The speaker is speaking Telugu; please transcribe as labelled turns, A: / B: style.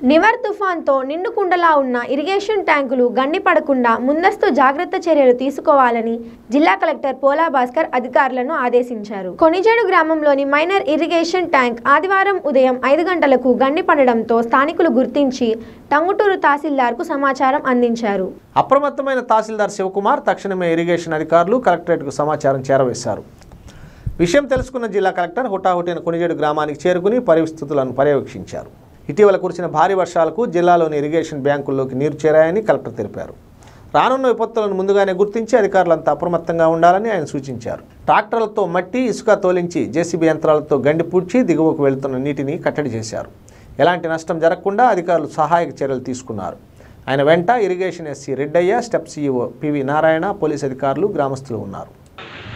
A: నివర్ తుఫాన్తో నిండుకుండలా ఉన్న ఇరిగేషన్ ట్యాంకులు గండిపడకుండా ముందస్తు జాగ్రత్త చర్యలు తీసుకోవాలని జిల్లా కలెక్టర్ పోలా భాస్కర్ అధికారులను ఆదేశించారు కొనిజేడు గ్రామంలోని మైనర్ ఇరిగేషన్ ట్యాంక్ ఆదివారం ఉదయం ఐదు గంటలకు గండిపడడంతో స్థానికులు గుర్తించి టంగుటూరు తహసీల్దార్కు సమాచారం అందించారు
B: అప్రమత్తమైన తహసీల్దార్ శివకుమార్ తక్షణమే ఇరిగేషన్ అధికారులు కలెక్టరేట్కు సమాచారం చేరవేశారు విషయం తెలుసుకున్న జిల్లా కలెక్టర్ హుటాహుటిన కొనిజేడు గ్రామానికి చేరుకుని పరిస్థితులను పర్యవేక్షించారు ఇటీవల కురిసిన భారీ వర్షాలకు జిల్లాలోని ఇరిగేషన్ బ్యాంకుల్లోకి నీరు చేరాయని కలెక్టర్ తెలిపారు రానున్న విపత్తులను ముందుగానే గుర్తించి అధికారులంతా అప్రమత్తంగా ఉండాలని ఆయన సూచించారు ట్రాక్టర్లతో మట్టి ఇసుక తోలించి జేసీబీ యంత్రాలతో గండి పూడ్చి దిగువకు వెళుతున్న నీటిని కట్టడి చేశారు ఎలాంటి నష్టం జరగకుండా అధికారులు సహాయక చర్యలు తీసుకున్నారు ఆయన వెంట ఇరిగేషన్ ఎస్సీ రెడ్డయ్య స్టెప్ సీఈఓ పివి నారాయణ పోలీస్ అధికారులు గ్రామస్తులు ఉన్నారు